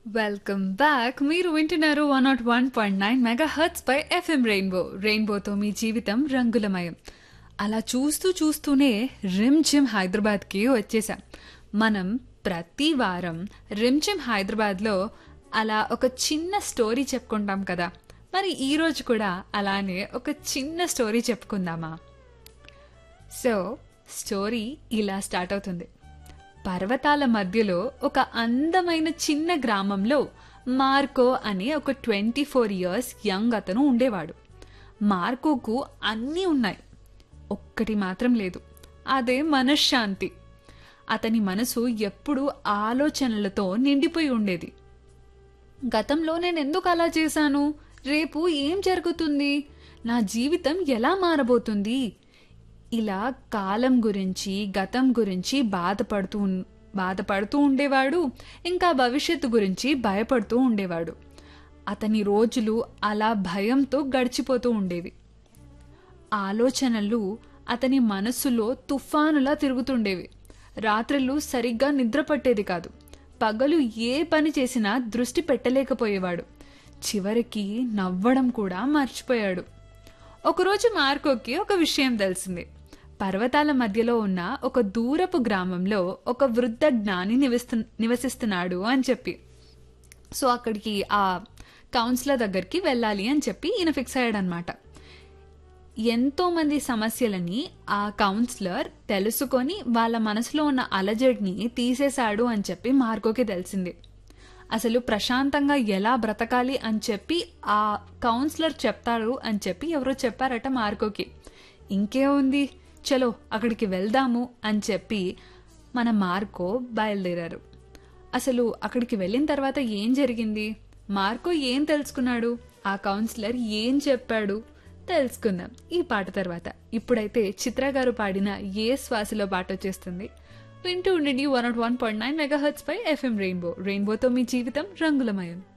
welcome back మీరు వింటున్నారు one naught one point nine megahertz పై ఎఫ్ఎం రెయిన్బో రెయిన్బోతో మీ జీవితం రంగులమయం అలా చూస్తూ చూస్తూనే రిమ్ జిమ్ హైదరాబాద్కి వచ్చేసాం మనం ప్రతి వారం రిమ్ జిమ్ హైదరాబాద్లో అలా ఒక చిన్న స్టోరీ చెప్పుకుంటాం కదా మరి ఈరోజు కూడా అలానే ఒక చిన్న స్టోరీ చెప్పుకుందామా సో స్టోరీ ఇలా స్టార్ట్ అవుతుంది పర్వతాల మధ్యలో ఒక అందమైన చిన్న గ్రామంలో మార్కో అనే ఒక ట్వంటీ ఫోర్ ఇయర్స్ యంగ్ అతను ఉండేవాడు మార్కోకు అన్నీ ఉన్నాయి ఒక్కటి మాత్రం లేదు అదే మనశ్శాంతి అతని మనసు ఎప్పుడూ ఆలోచనలతో నిండిపోయి ఉండేది గతంలో నేను ఎందుకు అలా చేశాను రేపు ఏం జరుగుతుంది నా జీవితం ఎలా మారబోతుంది ఇలా కాలం గురించి గతం గురించి బాధపడుతూ ఉన్- బాధపడుతూ ఉండేవాడు ఇంకా భవిష్యత్తు గురించి భయపడుతూ ఉండేవాడు అతని రోజులు అలా భయంతో గడిచిపోతూ ఉండేవి ఆలోచనలు అతని మనస్సులో తుఫానులా తిరుగుతుండేవి రాత్రులు సరిగ్గా నిద్ర పట్టేది కాదు పగలు ఏ పని చేసినా దృష్టి పెట్టలేకపోయేవాడు చివరికి నవ్వడం కూడా మర్చిపోయాడు ఒకరోజు మార్కోకి ఒక విషయం తెలిసింది పర్వతాల మధ్యలో ఉన్న ఒక దూరపు గ్రామంలో ఒక వృద్ధ జ్ఞాని నివస్తు నివసిస్తున్నాడు అని చెప్పి సో అక్కడికి ఆ కౌన్సిలర్ దగ్గరికి వెళ్ళాలి అని చెప్పి ఈయన ఫిక్స్ అయ్యాడనమాట ఎంతో మంది సమస్యలని ఆ కౌన్సిలర్ తెలుసుకొని వాళ్ళ మనసులో ఉన్న అలజడిని తీసేశాడు అని చెప్పి మార్కోకి తెలిసింది అసలు ప్రశాంతంగా ఎలా బ్రతకాలి అని చెప్పి ఆ కౌన్సిలర్ చెప్తారు అని చెప్పి ఎవరో చెప్పారట మార్కోకి ఇంకేముంది చలో అక్కడికి వెళ్దాము అని చెప్పి మన మార్కో బయలుదేరారు అసలు అక్కడికి వెళ్ళిన తర్వాత ఏం జరిగింది మార్కో ఏం తెలుసుకున్నాడు ఆ కౌన్సిలర్ ఏం చెప్పాడు తెలుసుకుందాం ఈ పాట తర్వాత ఇప్పుడైతే చిత్ర గారు పాడిన ఏ శ్వాసలో పాట వచ్చేస్తుంది వింటూ ఉండండి one naught one point nine megahertz పై ఎఫ్ఎం రెయిన్బో రెయిన్బోతో మీ జీవితం రంగులమయం